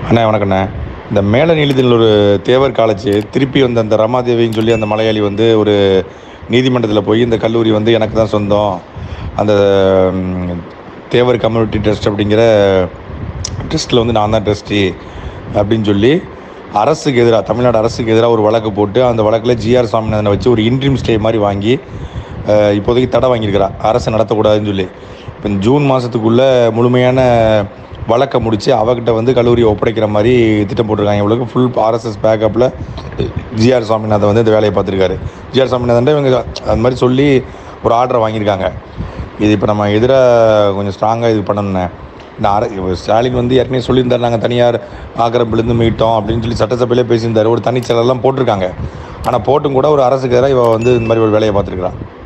அண்ணா வணக்கண்ணே இந்த மேல நீலத்தில் ஒரு தேவர் காலேஜ் திருப்பி வந்த அந்த ரமாதேவின்னு சொல்லி அந்த மலையாளி வந்து ஒரு நீதிமன்றத்தில் போய் இந்த கல்லூரி வந்து எனக்கு தான் சொந்தம் அந்த ம், தேவர் கம்யூனிட்டி ட்ரஸ்ட் அப்படிங்கிற ட்ரஸ்ட்டில் வந்து நான் தான் ட்ரஸ்டி அப்படின்னு சொல்லி அரசுக்கு எதிராக தமிழ்நாடு அரசுக்கு எதிராக ஒரு வழக்கு போட்டு அந்த வழக்கில் ஜிஆர் சாமிநாதனை வச்சு ஒரு இன்ட்ரீம் ஸ்டே மாதிரி வாங்கி அஹ், இப்போதைக்கு தடை வாங்கியிருக்கிறா அரசு நடத்தக்கூடாதுன்னு சொல்லி இப்போ ஜூன் மாதத்துக்குள்ளே முழுமையான வழக்கை முடித்து அவகிட்ட வந்து கல்லூரியை ஒப்படைக்கிற மாதிரி திட்டம் போட்டிருக்காங்க இவளுக்கு ஃபுல் ஆர்எஸ்எஸ் பேக்கப்பில் ஜிஆர் சாமிநாதன் வந்து இந்த வேலையை பார்த்துருக்காரு ஜிஆர் சாமிநாதன் இவங்க அந்த மாதிரி சொல்லி ஒரு ஆர்டரை வாங்கியிருக்காங்க இது இப்போ நம்ம எதிராக கொஞ்சம் ஸ்ட்ராங்காக இது பண்ணணுண்ணே நான் அர இவ ஸ்டாலின் வந்து ஏற்கனவே சொல்லியிருந்தார் நாங்கள் தனியார் ஆக்கிரமிப்பிலிருந்து மீட்டோம் அப்படின்னு சொல்லி சட்டசபையிலே பேசியிருந்தார் ஒரு தனிச்செயலெல்லாம் போட்டிருக்காங்க ஆனால் போட்டும் கூட ஒரு அரசுக்கு எதிராக இவ வந்து இந்த மாதிரி ஒரு வேலையை பார்த்துருக்குறான்